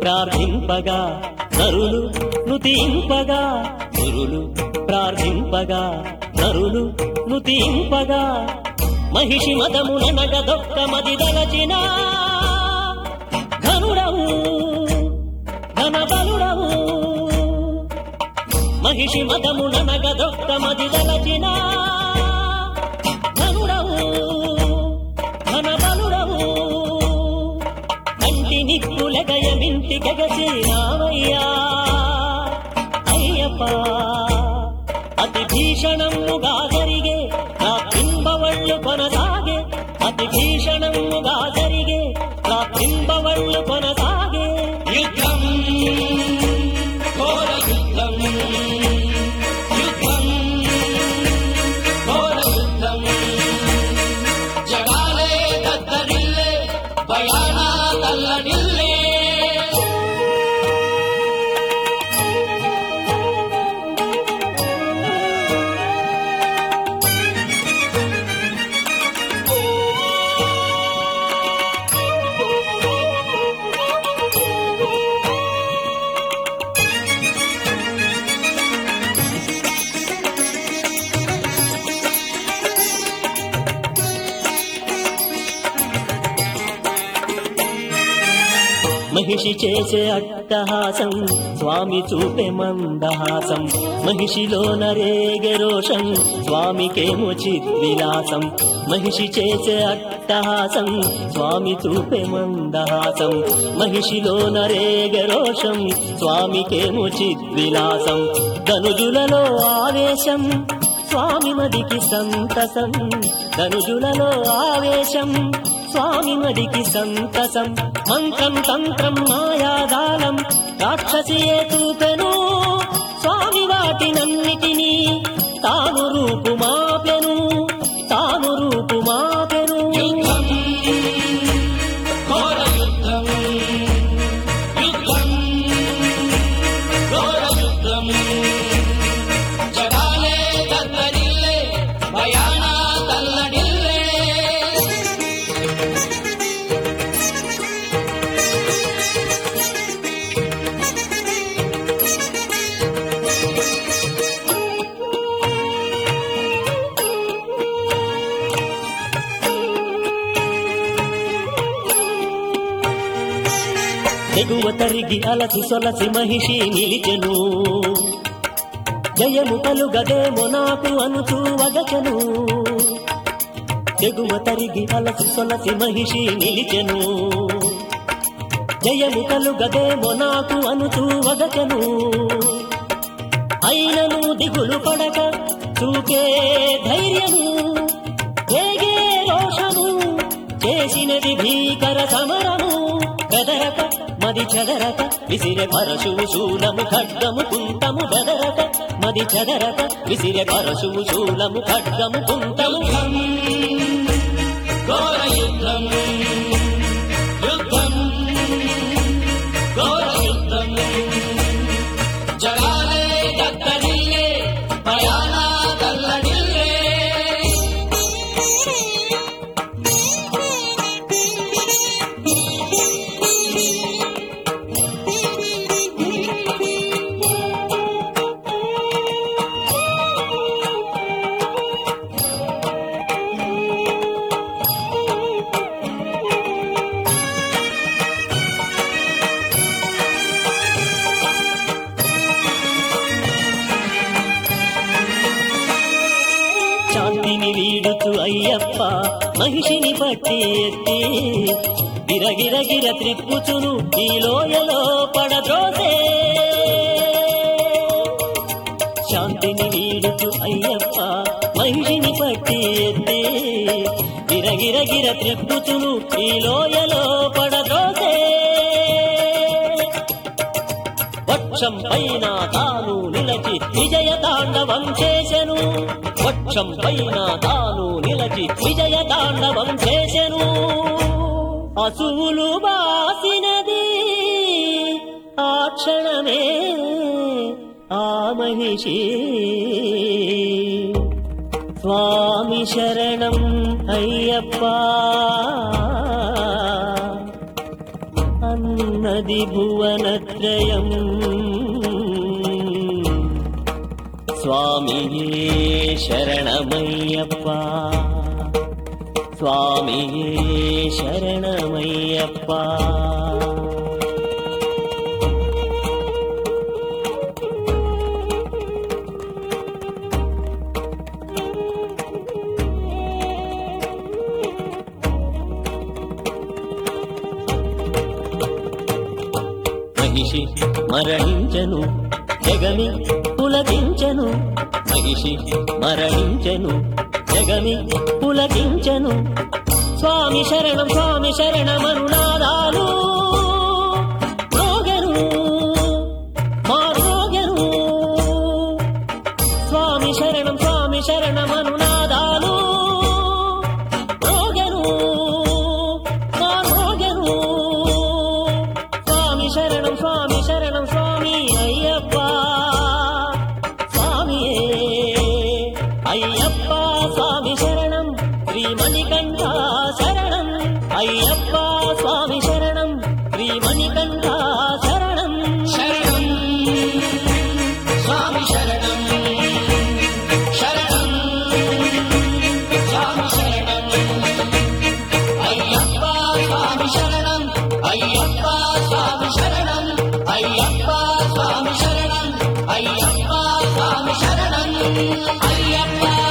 ప్రార్థింపగా నరులు నుతింపగా గురులు ప్రార్థింపగా నరులు నుతింపగా మహిషి మదముననగదొక్క మది దలచిన ఘనుడవు ఘనబలుడవు మహిషి మదముననగదొక్క మది దలచిన ఘనుడవు ఘనబలుడవు కంటి నిప్పులగయమింటి గగసేనావయ్యా అయ్యప్ప అతి భీషణముగా జరిగే నా పింబవళ్ళు కొనసాగే అతి భీషణముగా జరిగే నా పింబవళ్ళు కొనసాగే యుద్ధం ఘోర యుద్ధం యుద్ధం ఘోర యుద్ధం జగాలే దద్దరిల్లే భయాన తల్లడిల్లే మహిషి చేసే అట్టహాసం స్వామి చూపే మందహాసం మహిషిలో నరేగె రోషం స్వామికేమో చిద్విలాసం మహిషి చేసే అట్టహాసం స్వామి చూపే మందహాసం మహిషిలో నరేగె రోషం స్వామికేమో చిద్విలాసం ధనుజులలో ఆవేశం స్వామి మదికి సంతసం ధనుజులలో ఆవేశం స్వామి మదికి సంతసం మంత్రం తంత్రం మాయాదాలం రాక్షసియే చూపెను స్వామి వాటినన్నిటినీ తాను రూపు మాపెను తాను రూపు మాపెను యుద్ధం ఘోర యుద్ధం యుద్ధం ఘోర యుద్ధం జగాలే దద్దరిల్లే భయాన తల్లడిల్లే తెగువ తరిగి అలసి సొలసి మహిషి నిలిచెను జయము కలుగదేమో నాకు అనుచూ వగచను తెగువ తరిగి అలసి సొలసి మహిషి నిలిచెను జయము కలుగదేమో నాకు అనుచూ వగచను అయినను దిగులు పడక చూపే ధైర్యము వేగే రోషము చేసినది భీకర సమరము బెదరక మది చెదరక విసిరె పరశువు శూలము ఖడ్గము కుంటము బెదరక మది చెదరక విసిరె పరశువు శూలము ఖడ్గము కుంటము యుద్ధం ఘోర యుద్ధం యుద్ధం ఘోర యుద్ధం జగాలే దద్దరిల్లే భయాన తల్లడిల్లే శాంతిని వీడుతూ అయ్యప్ప మహిషిని పట్టి ఎత్తి గిరగిరగిర త్రిప్పుచును ఈ లోయలో పడద్రోసే శాంతిని వీడుతూ అయ్యప్ప మహిషిని పట్టి ఎత్తి గిరగిరగిర త్రిప్పుచును ఈ లోయలో పడద్రోసే వక్షం పైన తాను నిలచి విజయ తాండవం చేసెను వక్షం పైన తాను నిలచి విజయ తాండవం చేసెను అసువులు బాసినది ఆ క్షణమే ఆ మహిషి స్వామి శరణం అయ్యప్ప అన్న ఉన్నది భువనత్రయం స్వామియే శరణమయ్యప్ప స్వామియే శరణమయ్యప్ప మహిషి మరణించను జగమి పులకించను మహిషి మరణించను జగమి పులకించను స్వామి శరణం స్వామి శరణమనునాదాలు రోగను మారోగను స్వామి శరణం స్వామి శరణమనునాదాలు రోగను మారోగను స్వామి శరణం స్వామి శరణం స్వామి అయ్యప్ప స్వామియే అయ్యప్ప స్వామి శరణం శ్రీమణికంఠ శరణం అయ్యప్ప స్వామి శరణం శ్రీమణికంఠ శరణం శరణం స్వామి శరణం శరణం స్వామి శరణం అయ్యప్ప స్వామి శరణం అయ్యప్ప స్వామి శరణం అయ్యప్ప స్వామి శరణం అయ్యప్ప స్వామి శరణం అయ్యప్ప